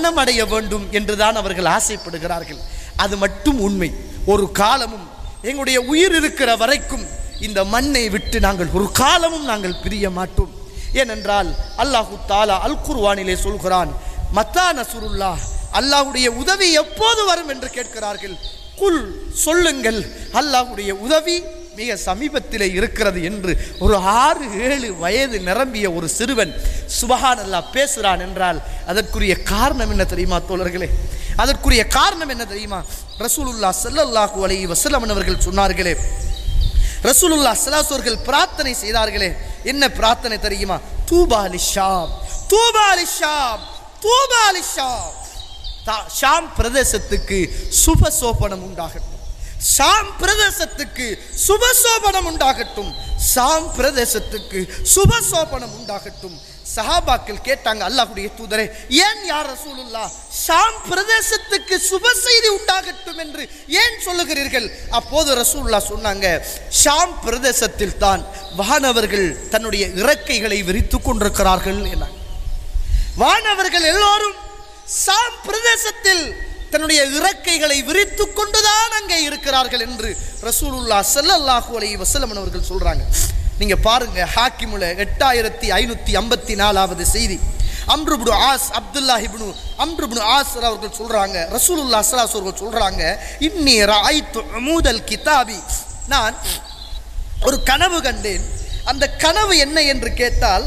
மரணமடைய வேண்டும் என்றுதான் அவர்கள் ஆசைப்படுகிறார்கள் அது மட்டும் உண்மை ஒரு காலமும் எங்களுடைய உயிர் இருக்கிற வரைக்கும் இந்த மண்ணை விட்டு நாங்கள் ஒரு காலமும் நாங்கள் பிரிய மாட்டோம் ஏனென்றால் அல்லாஹு தாலா அல் குர்வானிலே சொல்கிறான் மத்தா நசுருல்லா அல்லாஹ்வுடைய உதவி எப்போது வரும் என்று கேட்கிறார்கள் குல் சொல்லுங்கள் அல்லாஹ்வுடைய உதவி மிக சமீபத்திலே இருக்கிறது என்று ஒரு ஆறு ஏழு வயது நிரம்பிய ஒரு சிறுவன் சுபஹான் அல்லாஹ் பேசுகிறான் என்றால் அதற்குரிய காரணம் என்ன தெரியுமா தோழர்களே அதற்குரிய காரணம் என்ன தெரியுமா ரசூலுல்லா ஸல்லல்லாஹு அலைஹி வஸல்லம் அவர்கள் சொன்னார்களே ரசூலுல்லா ஸல்லல்லாஹு அவர்கள் பிரார்த்தனை செய்தார்களே என்ன பிரார்த்தனை தெரியுமா தூபா லிஷாம் தூபா லிஷாம் தூபா லிஷாம் தா- ஷாம் பிரதேசத்துக்கு சுபசோபனம் உண்டாகட்டும் ஷாம் பிரதேசத்துக்கு சுபசோபனம் உண்டாகட்டும் ஷாம் பிரதேசத்துக்கு சுபசோபனம் உண்டாகட்டும் சஹாபாக்கள் கேட்டாங்க அல்லாஹ்வுடைய தூதரே ஏன் யார் ரசூலுல்லா ஷாம் பிரதேசத்துக்கு சுப செய்தி உண்டாகட்டும் என்று ஏன் சொல்லுகிறீர்கள் அப்போது ரசூலுல்லா சொன்னாங்க ஷாம் பிரதேசத்தில் தான் வானவர்கள் தன்னுடைய இறக்கைகளை விரித்துக் கொண்டிருக்கிறார்கள் என்னாங்க வானவர்கள் எல்லோரும் சாம் பிரதேசத்தில் தன்னுடைய இறக்கைகளை விரித்து கொண்டுதான் அங்கே இருக்கிறார்கள் என்று ரசூலுல்லா ஸல்லல்லாஹு அலைஹி வஸல்லம் அவர்கள் சொல்றாங்க நீங்க பாருங்க ஹாக்கிமுல எட்டாயிரத்தி ஐநூத்தி ஐம்பத்தி நாலாவது செய்தி அம்ருபுடு ஆஸ் அப்துல்லா இப்னு அம்ருபுடு ஆஸ் அவர்கள் சொல்றாங்க ரசூலுல்லா ஸல்லல்லாஹு அவர்கள் சொல்றாங்க இன்னி ராய்த்து அமூதல் கிதாபி நான் ஒரு கனவு கண்டேன் அந்த கனவு என்ன என்று கேட்டால்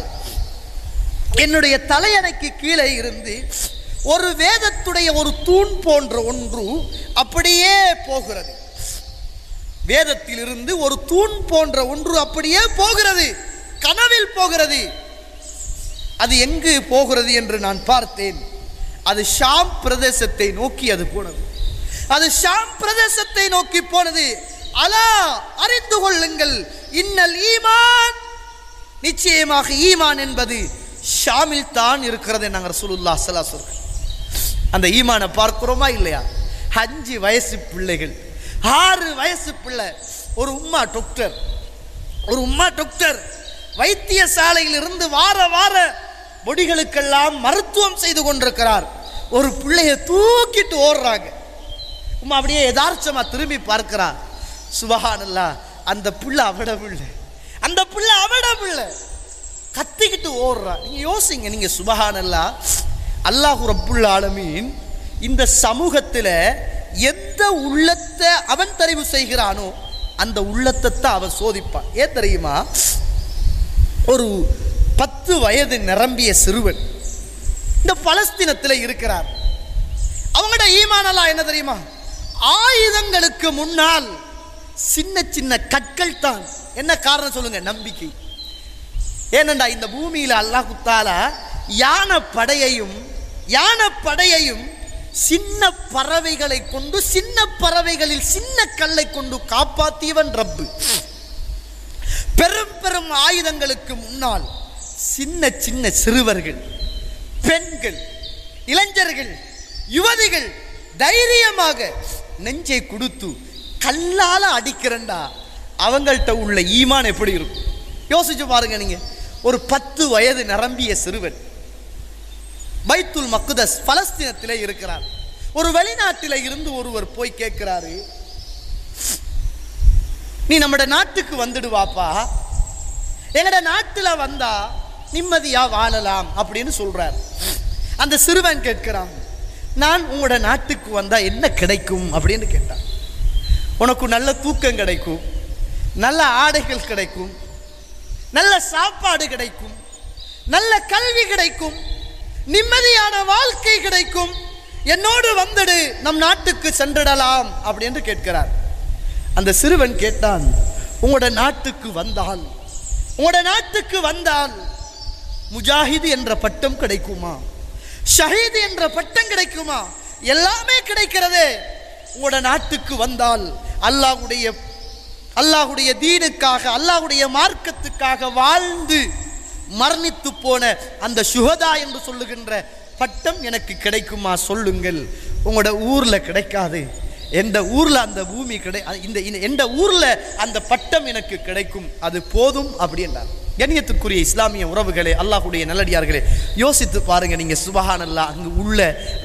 என்னுடைய தலையணைக்கு கீழே இருந்து ஒரு வேதத்துடைய ஒரு தூண் போன்ற ஒன்று அப்படியே போகிறது வேதத்திலிருந்து ஒரு தூண் போன்ற ஒன்று அப்படியே போகிறது கனவில் போகிறது அது எங்கு போகிறது என்று நான் பார்த்தேன் அது ஷாம் பிரதேசத்தை நோக்கி அது போனது அது ஷாம் பிரதேசத்தை நோக்கி போனது அலா அறிந்து கொள்ளுங்கள் இன்னல் ஈமான் நிச்சயமாக ஈமான் என்பது ஷாமில் தான் இருக்கிறது நாங்கள் ரசூலுல்லா சலா சொல்றேன் அந்த ஈமானை பார்க்கிறோமா இல்லையா அஞ்சு வயசு பிள்ளைகள் ஆறு வயசு பிள்ளை ஒரு உம்மா டாக்டர் ஒரு உம்மா டாக்டர் வைத்தியசாலையில் இருந்து வார வார முடிகளுக்கெல்லாம் மருத்துவம் செய்து கொண்டிருக்கிறார் ஒரு பிள்ளைய தூக்கிட்டு ஓடுறாங்க உம்மா அப்படியே யதார்த்தமா திரும்பி பார்க்கிறார் சுபஹானல்லா அந்த பிள்ளை அவட பிள்ளை அந்த பிள்ளை அவட பிள்ளை கத்திக்கிட்டு ஓடுறா நீங்க யோசிங்க நீங்க சுபஹானல்லா அல்லாஹு ரப்புல் ஆலமீன் இந்த சமூகத்துல எந்த உள்ளத்தை அவன் தெரிவு செய்கிறானோ அந்த உள்ளத்தை தான் அவன் சோதிப்பான் ஏன் தெரியுமா ஒரு பத்து வயது நிரம்பிய சிறுவன் இந்த பலஸ்தீனத்தில் இருக்கிறார் அவங்களோட ஈமானலாம் என்ன தெரியுமா ஆயுதங்களுக்கு முன்னால் சின்ன சின்ன கற்கள் தான் என்ன காரணம் சொல்லுங்க நம்பிக்கை ஏனண்டா இந்த பூமியில அல்லாஹ் குத்தாலா யானை படையையும் யானை படையையும் சின்ன பறவைகளை கொண்டு சின்ன பறவைகளில் சின்ன கல்லை கொண்டு காப்பாத்தியவன் ரப்பு பெரும் பெரும் ஆயுதங்களுக்கு முன்னால் சின்ன சின்ன சிறுவர்கள் பெண்கள் இளைஞர்கள் யுவதிகள் தைரியமாக நெஞ்சை கொடுத்து கல்லால அடிக்கிறண்டா அவங்கள்ட்ட உள்ள ஈமான் எப்படி இருக்கும் யோசிச்சு பாருங்க நீங்க ஒரு பத்து வயது நிரம்பிய சிறுவன் பைத்துல் மக்குதஸ் பலஸ்தீனத்திலே இருக்கிறார் ஒரு வெளிநாட்டில இருந்து ஒருவர் போய் கேட்கிறாரு நீ நம்மட நாட்டுக்கு வந்துடுவாப்பா எங்கட நாட்டுல வந்தா நிம்மதியா வாழலாம் அப்படின்னு சொல்றார் அந்த சிறுவன் கேட்கிறான் நான் உங்களோட நாட்டுக்கு வந்தா என்ன கிடைக்கும் அப்படின்னு கேட்டான் உனக்கு நல்ல தூக்கம் கிடைக்கும் நல்ல ஆடைகள் கிடைக்கும் நல்ல சாப்பாடு கிடைக்கும் நல்ல கல்வி கிடைக்கும் நிம்மதியான வாழ்க்கை கிடைக்கும் என்னோடு வந்துடு நம் நாட்டுக்கு சென்றிடலாம் அப்படின்னு கேட்கிறார் அந்த சிறுவன் கேட்டான் உங்களோட நாட்டுக்கு வந்தால் உங்களோட நாட்டுக்கு வந்தால் முஜாஹிது என்ற பட்டம் கிடைக்குமா ஷஹீது என்ற பட்டம் கிடைக்குமா எல்லாமே கிடைக்கிறதே உங்களோட நாட்டுக்கு வந்தால் அல்லாஹ்வுடைய அல்லாஹ்வுடைய தீனுக்காக அல்லாஹ்வுடைய மார்க்கத்துக்காக வாழ்ந்து மரணித்து போன அந்த சுகதா என்று சொல்லுகின்ற பட்டம் எனக்கு கிடைக்குமா சொல்லுங்கள் உங்களோட ஊர்ல கிடைக்காது எந்த ஊர்ல அந்த பூமி கிடை இந்த இந்த- எந்த ஊர்ல அந்த பட்டம் எனக்கு கிடைக்கும் அது போதும் அப்படி என்றார் கண்ணியத்துக்குரிய இஸ்லாமிய உறவுகளே அல்லாஹ்வுடைய நல்லடியார்களே யோசித்து பாருங்க நீங்க சுபஹானல்லாஹ் அங்கு உள்ள